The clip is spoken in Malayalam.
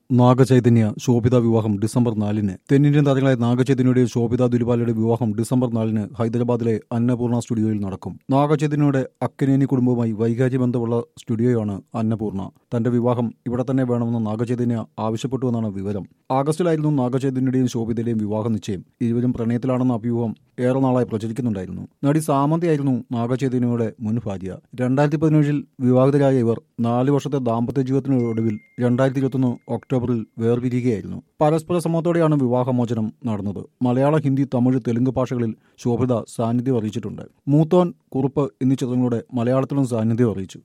നാഗചൈതന്യ ശോഭിത വിവാഹം ഡിസംബർ നാലിന് തെന്നിന്ത്യൻ താരങ്ങളായ നാഗചൈതന്യയുടെയും ശോഭിത ദുലിപാലയുടെ വിവാഹം ഡിസംബർ നാലിന് ഹൈദരാബാദിലെ അന്നപൂർണ സ്റ്റുഡിയോയിൽ നടക്കും നാഗചൈതന്യയുടെ അക്കനേനി കുടുംബവുമായി വൈകാരിക ബന്ധമുള്ള സ്റ്റുഡിയോയാണ് അന്നപൂർണ തന്റെ വിവാഹം ഇവിടെ തന്നെ വേണമെന്ന് നാഗചൈതന്യ ആവശ്യപ്പെട്ടുവെന്നാണ് വിവരം ആഗസ്റ്റിലായിരുന്നു നാഗചൈതന്യയുടെയും ശോഭിതയുടെയും വിവാഹ നിശ്ചയം ഇരുവരും പ്രണയത്തിലാണെന്ന അഭ്യൂഹം ഏറെ നാളായി പ്രചരിക്കുന്നുണ്ടായിരുന്നു നടി സാമന്തയായിരുന്നു നാഗചൈതന്യയുടെ മുൻ ഭാര്യ രണ്ടായിരത്തി പതിനേഴിൽ വിവാഹിതരായ ഇവർ നാല് വർഷത്തെ ദാമ്പത്യ ജീവിതത്തിനൊടുവിൽ രണ്ടായിരത്തി ഇരുപത്തൊന്ന് ഒക്ടോബറിൽ വേർപിരിയുകയായിരുന്നു പരസ്പര സമ്മതത്തോടെയാണ് വിവാഹമോചനം നടന്നത് മലയാളം ഹിന്ദി തമിഴ് തെലുങ്ക് ഭാഷകളിൽ ശോഭിത സാന്നിധ്യം അറിയിച്ചിട്ടുണ്ട് മൂത്തോൻ കുറുപ്പ് എന്നീ ചിത്രങ്ങളുടെ മലയാളത്തിലും സാന്നിധ്യം അറിയിച്ചു